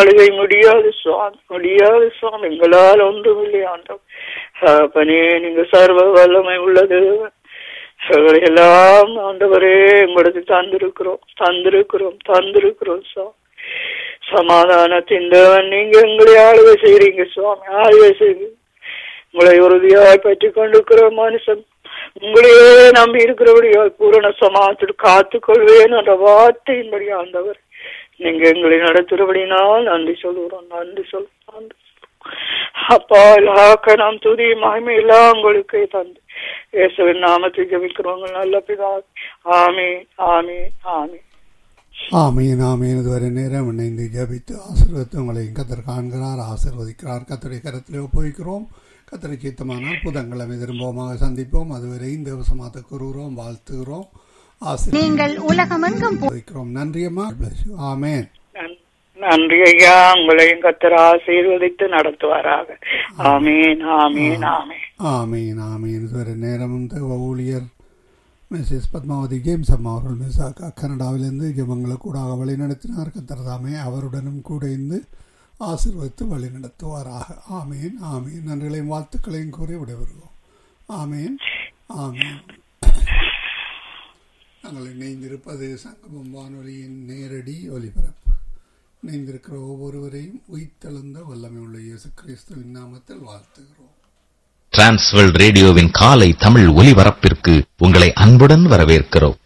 ஆளுகை முடியாது சுவாமி முடியாது சுவாமி எங்களால் ஒன்றும் இல்லை ஆண்டவர் தகப்பனே நீங்க சர்வ வல்லமை உள்ளது அவர்களை எல்லாம் ஆண்டவரே உங்களுக்கு தந்திருக்கிறோம் தந்திருக்கிறோம் தந்திருக்கிறோம் சுவாமி சமாதானத்தின் தேவன் நீங்க எங்களை ஆளுகை செய்றீங்க சுவாமி ஆளுகை செய்வீங்க உங்களை உறுதியாய் பற்றி கொண்டிருக்கிற மனுஷன் உங்களையே நம்பி இருக்கிறபடியா பூரண சமாதத்தில் காத்துக் கொள்வேன் என்ற வார்த்தையின்படி ஆண்டவர் நீங்க எங்களை நடத்துறபடினால் நன்றி சொல்லுகிறோம் நன்றி சொல்லுவோம் நன்றி சொல்லுவோம். அப்பா எல்லாக்க நாம் துதி மகிமை எல்லாம் உங்களுக்கு தந்து இயேசுவின் நாமத்தை ஜெபிக்கிறவங்க நல்ல பிதா ஆமே ஆமே ஆமே ஆமீன் ஆமீன் இதுவரை நேரம் இணைந்து ஜபித்து ஆசீர்வதித்து உங்களை கத்தர் காண்கிறார் ஆசீர்வதிக்கிறார் கத்தரை கரத்திலே ஒப்புவிக்கிறோம் கத்தரை சித்தமானால் புதன்கிழமை திரும்பமாக சந்திப்போம் அதுவரை இந்த விவசமாத்த கூறுகிறோம் வாழ்த்துகிறோம் நீங்கள் உலகமெங்கும் போ- ஆசீர்வதிக்கிறோம் நன்றியம்மா Bless you. ஆமென் நன்- நன்றி ஐயா உங்களையும் கத்தர் ஆசீர்வதித்து நடத்துவாராக ஆமீன் ஆமீன் ஆமீன் ஆமீன் ஆமீன் இதுவரை நேரமும் தேவ ஊழியர் மிஸ்ஸஸ் பத்மாவதி ஜேம்ஸ் அம்மா அவர்கள் மிஸ் கனடாவிலிருந்து ஜெபங்களை கூடாக வழிநடத்தினார் கத்தர்தாமே அவருடனும் கூட இருந்து ஆசீர்வதித்து வழிநடத்துவாராக ஆமீன் ஆமீன் நன்றிகளையும் வாழ்த்துக்களையும் கூறி விடைபெறுவோம் ஆமீன் ஆமீன் நாங்கள் இணைந்திருப்பது சங்கமம் வானொலியின் நேரடி ஒலிபரப்பு இணைந்திருக்கிற ஒவ்வொருவரையும் உயிர்த்தெழுந்த வல்லமை உள்ள இயேசு கிறிஸ்துவின் நாமத்தில் வாழ்த்துகிறோம் டிரான்ஸ்வர்ல்ட் ரேடியோவின் காலை தமிழ் ஒலிபரப்பிற்கு உங்களை அன்புடன் வரவேற்கிறோம்